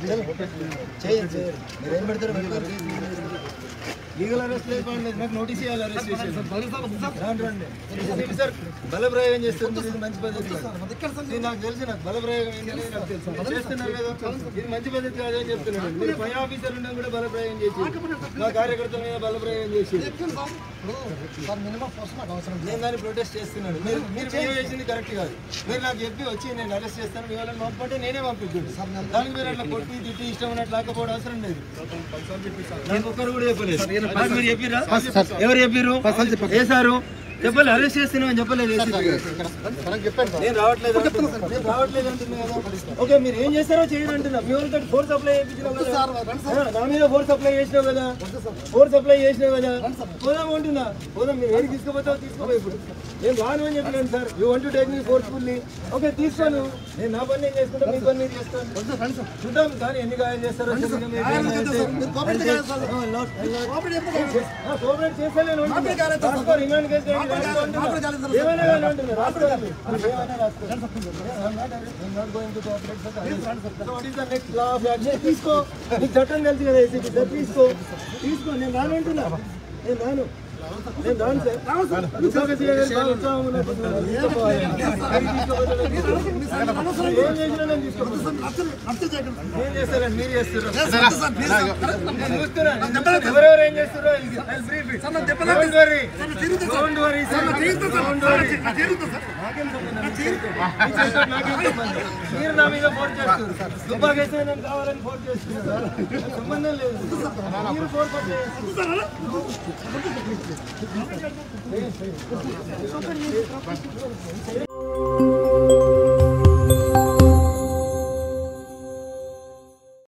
చేయండి చేయండి మీరు ఏం పెడతారో పెడతారు లీగల్ అరెస్ట్ లేకపోతే నాకు నోటీస్ ఇవ్వాలి అరెస్ట్ చేసి రాండి రండి ఇది సార్ బలప్రయోగం చేస్తుంది ఇది మంచి పద్ధతి కాదు. ఇది నాకు తెలుసు నాకు బలప్రయోగం ఏంటనేది నాకు తెలుసు మీరు చేస్తున్నారు కదా ఇది మంచి పద్ధతి కాదని చెప్తున్నాను మీరు పై ఆఫీసర్ ఉన్నా కూడా బలప్రయోగం చేసి నా కార్యకర్తల మీద బలప్రయోగం చేసి నేను దాన్ని ప్రొటెస్ట్ చేస్తున్నాను మీరు మీరు బిహేవ్ చేసింది కరెక్ట్ కాదు మీరు నాకు చెప్పి వచ్చి నేను అరెస్ట్ చేస్తాను మీ వాళ్ళని పంపంటే నేనే పంపించాను దానికి మీరు అట్లా కొట్టి తిట్టి ఇష్టం ఉన్నట్టు లాకపోవడం అవసరం లేదు నాకు ఒక్కరు కూడా చెప్పలేదు నాకు మీరు చెప్పిరా ఎవరు చెప్పిర్రు ఏ సారు చెప్పలేదు అరెస్ట్ చేస్తున్నామని చెప్పలేదు ACP గారు. నేను రావట్లేదు అంటున్నా. నేను రావట్లేదు అంటున్నా కదా ఓకే మీరు ఏం చేస్తారో చేయండి అంటున్నా మీ వాళ్ళతో ఫోర్స్ అప్లై చేయించినావు కదా ఆ, నా మీద ఫోర్స్ అప్లై చేసినావు కదా ఫోర్స్ అప్లై చేసినావు కదా పోదాం అంటున్నా పోదాం మీరు ఏడికి తీసుకుపోతావు తీసుకోపోయి ఇప్పుడు నేను రాను అని చెప్పినాను sir you want to take me forcefully okay తీసుకోను నేను నా పని నేను చేసుకుంటా మీ పని మీరు చేస్తాను చూద్దాం కానీ ఎన్ని గాయాలు చేస్తారో చూద్దాం. ఆ, కోఆపరేట్ చేస్తలేను అంటున్నా. రాసుకో, రిమాండ్ కేసు కట్టి రాసుకో అంటున్నా. ఏమైనా కానీ అంటున్నా. రాసుకోండి. ఏమైనా రాసుకోండి. I'm not arrest- I'm not going to cooperate for the arrest. So what is the next law of action? తీసుకో నీకు చట్టం తెలుసు కదా ఏసీపీ సార్ తీసుకో తీసుకో నేను రాను అంటున్నా నేను రాను నేను రాను సార్ ఉద్యోగ బాగా ఉత్సాహం ఉన్నప్పుడు తీసుకోపోవాలి. అది తీసుకోపోతే తీసుకో. ఏం చేసినా నేను తీసుకోపోతాను. ఏం చేస్తారండి మీరు చేస్తారు నేను చూస్తున్నా. నేను చూస్తున్నా. ఎవరెవరు ఏం చేస్తారో I'll brief it. Don't worry. Don't worry, sir. Don't worry. నాకేం సంబంధం? మీ చేష్టలు నాకేం సంబంధం? మీరు నా మీద ఫోర్స్ చేస్తారు దుబ్బాకి వేస్తే నేను కావాలని ఫోర్స్ చేస్తున్నారు నాకు సంబంధం లేదు మీరు ఫోర్స్ చేస్తారు